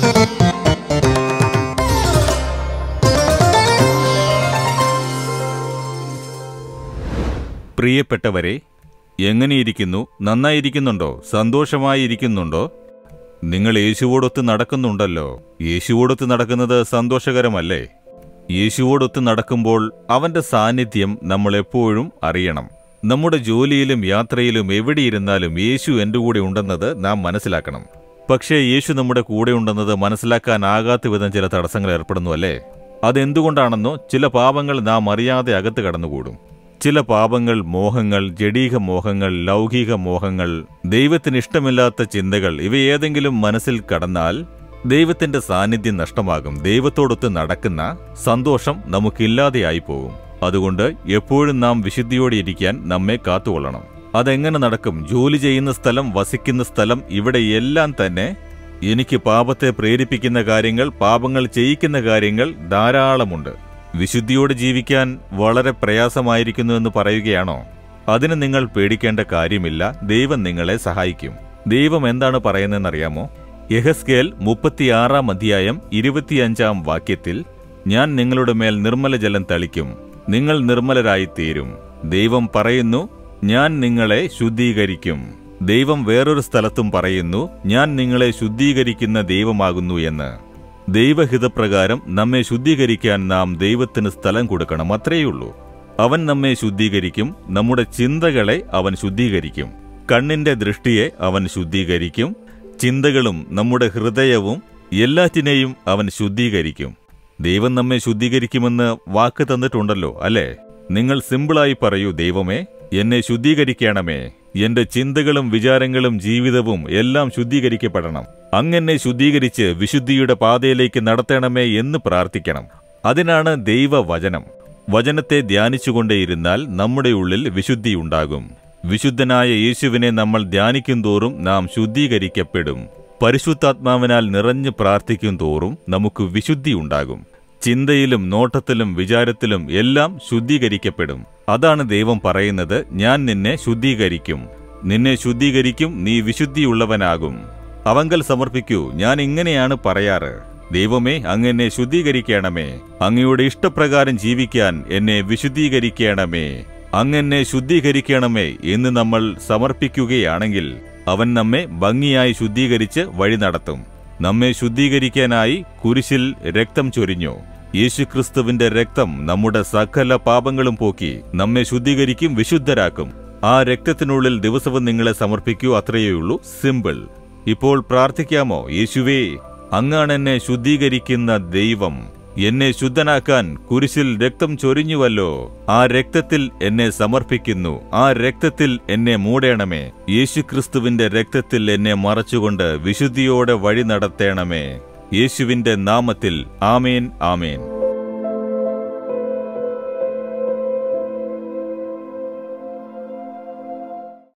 പ്രിയപ്പെട്ടവരെ എങ്ങനെയിരിക്കുന്നു നന്നായിരിക്കുന്നുണ്ടോ സന്തോഷമായിരിക്കുന്നുണ്ടോ നിങ്ങൾ യേശുവോടൊത്ത് നടക്കുന്നുണ്ടല്ലോ യേശുവോടൊത്ത് നടക്കുന്നത് സന്തോഷകരമല്ലേ യേശുവോടൊത്ത് നടക്കുമ്പോൾ അവന്റെ സാന്നിധ്യം നമ്മൾ എപ്പോഴും അറിയണം നമ്മുടെ ജോലിയിലും യാത്രയിലും എവിടെയിരുന്നാലും യേശു എൻ്റെ കൂടെ ഉണ്ടെന്നത് നാം മനസ്സിലാക്കണം പക്ഷേ യേശു നമ്മുടെ കൂടെ ഉണ്ടെന്നത് മനസ്സിലാക്കാനാകാത്ത വിധം ചില തടസ്സങ്ങൾ ഏർപ്പെടുന്നു അല്ലേ അതെന്തുകൊണ്ടാണെന്നോ ചില പാപങ്ങൾ നാം അറിയാതെ അകത്ത് കടന്നുകൂടും ചില പാപങ്ങൾ മോഹങ്ങൾ ജഡീക മോഹങ്ങൾ ലൗകിക മോഹങ്ങൾ ദൈവത്തിന് ഇഷ്ടമില്ലാത്ത ചിന്തകൾ ഇവയേതെങ്കിലും മനസ്സിൽ കടന്നാൽ ദൈവത്തിന്റെ സാന്നിധ്യം നഷ്ടമാകും ദൈവത്തോടൊത്ത് നടക്കുന്ന സന്തോഷം നമുക്കില്ലാതെയായി പോകും അതുകൊണ്ട് എപ്പോഴും നാം വിശുദ്ധിയോടെ ഇരിക്കാൻ നമ്മെ കാത്തുകൊള്ളണം അതെങ്ങനെ നടക്കും ജോലി ചെയ്യുന്ന സ്ഥലം വസിക്കുന്ന സ്ഥലം ഇവിടെ എല്ലാം തന്നെ എനിക്ക് പാപത്തെ പ്രേരിപ്പിക്കുന്ന കാര്യങ്ങൾ പാപങ്ങൾ ചെയ്യിക്കുന്ന കാര്യങ്ങൾ ധാരാളമുണ്ട് വിശുദ്ധിയോടെ ജീവിക്കാൻ വളരെ പ്രയാസമായിരിക്കുന്നു എന്ന് പറയുകയാണോ അതിന് നിങ്ങൾ പേടിക്കേണ്ട കാര്യമില്ല ദൈവം നിങ്ങളെ സഹായിക്കും ദൈവം എന്താണ് പറയുന്നതെന്നറിയാമോ യഹസ്കേൽ മുപ്പത്തിയാറാം അധ്യായം ഇരുപത്തിയഞ്ചാം വാക്യത്തിൽ ഞാൻ നിങ്ങളുടെ മേൽ നിർമ്മല ജലം തളിക്കും നിങ്ങൾ നിർമ്മലരായി തീരും ദൈവം പറയുന്നു ഞാൻ നിങ്ങളെ ശുദ്ധീകരിക്കും ദൈവം വേറൊരു സ്ഥലത്തും പറയുന്നു ഞാൻ നിങ്ങളെ ശുദ്ധീകരിക്കുന്ന ദൈവമാകുന്നു എന്ന് ദൈവഹിതപ്രകാരം നമ്മെ ശുദ്ധീകരിക്കാൻ നാം ദൈവത്തിന് സ്ഥലം കൊടുക്കണം അത്രയുള്ളൂ അവൻ നമ്മെ ശുദ്ധീകരിക്കും നമ്മുടെ ചിന്തകളെ അവൻ ശുദ്ധീകരിക്കും കണ്ണിന്റെ ദൃഷ്ടിയെ അവൻ ശുദ്ധീകരിക്കും ചിന്തകളും നമ്മുടെ ഹൃദയവും എല്ലാറ്റിനെയും അവൻ ശുദ്ധീകരിക്കും ദൈവം നമ്മെ ശുദ്ധീകരിക്കുമെന്ന് വാക്ക് തന്നിട്ടുണ്ടല്ലോ അല്ലേ നിങ്ങൾ സിമ്പിളായി പറയൂ ദൈവമേ എന്നെ ശുദ്ധീകരിക്കണമേ എന്റെ ചിന്തകളും വിചാരങ്ങളും ജീവിതവും എല്ലാം ശുദ്ധീകരിക്കപ്പെടണം അങ്ങനെ ശുദ്ധീകരിച്ച് വിശുദ്ധിയുടെ പാതയിലേക്ക് നടത്തണമേ എന്ന് പ്രാർത്ഥിക്കണം അതിനാണ് ദൈവവചനം വചനത്തെ ധ്യാനിച്ചുകൊണ്ടേയിരുന്നാൽ നമ്മുടെ ഉള്ളിൽ വിശുദ്ധിയുണ്ടാകും വിശുദ്ധനായ യേശുവിനെ നമ്മൾ ധ്യാനിക്കും തോറും നാം ശുദ്ധീകരിക്കപ്പെടും പരിശുദ്ധാത്മാവിനാൽ നിറഞ്ഞു പ്രാർത്ഥിക്കും തോറും നമുക്ക് വിശുദ്ധിയുണ്ടാകും ചിന്തയിലും നോട്ടത്തിലും വിചാരത്തിലും എല്ലാം ശുദ്ധീകരിക്കപ്പെടും അതാണ് ദൈവം പറയുന്നത് ഞാൻ നിന്നെ ശുദ്ധീകരിക്കും നിന്നെ ശുദ്ധീകരിക്കും നീ വിശുദ്ധിയുള്ളവനാകും അവങ്കൽ സമർപ്പിക്കൂ ഞാൻ ഇങ്ങനെയാണ് പറയാറ് ദൈവമേ അങ്ങെന്നെ ശുദ്ധീകരിക്കണമേ അങ്ങയുടെ ഇഷ്ടപ്രകാരം ജീവിക്കാൻ എന്നെ വിശുദ്ധീകരിക്കണമേ അങ്ങെന്നെ ശുദ്ധീകരിക്കണമേ എന്ന് നമ്മൾ സമർപ്പിക്കുകയാണെങ്കിൽ അവൻ നമ്മെ ഭംഗിയായി ശുദ്ധീകരിച്ച് വഴി നടത്തും നമ്മെ ശുദ്ധീകരിക്കാനായി കുരിശിൽ രക്തം ചൊരിഞ്ഞു യേശുക്രിസ്തുവിന്റെ രക്തം നമ്മുടെ സകല പാപങ്ങളും പോക്കി നമ്മെ ശുദ്ധീകരിക്കും വിശുദ്ധരാക്കും ആ രക്തത്തിനുള്ളിൽ ദിവസവും നിങ്ങളെ സമർപ്പിക്കൂ അത്രയേയുള്ളൂ സിമ്പിൾ ഇപ്പോൾ പ്രാർത്ഥിക്കാമോ യേശുവേ അങ്ങാണ് എന്നെ ശുദ്ധീകരിക്കുന്ന ദൈവം എന്നെ ശുദ്ധനാക്കാൻ കുരിശിൽ രക്തം ചൊരിഞ്ഞുവല്ലോ ആ രക്തത്തിൽ എന്നെ സമർപ്പിക്കുന്നു ആ രക്തത്തിൽ എന്നെ മൂടേണമേ യേശുക്രിസ്തുവിന്റെ രക്തത്തിൽ എന്നെ മറച്ചുകൊണ്ട് വിശുദ്ധിയോടെ വഴി നടത്തേണമേ യേശുവിന്റെ നാമത്തിൽ ആമേൻ ആമേൻ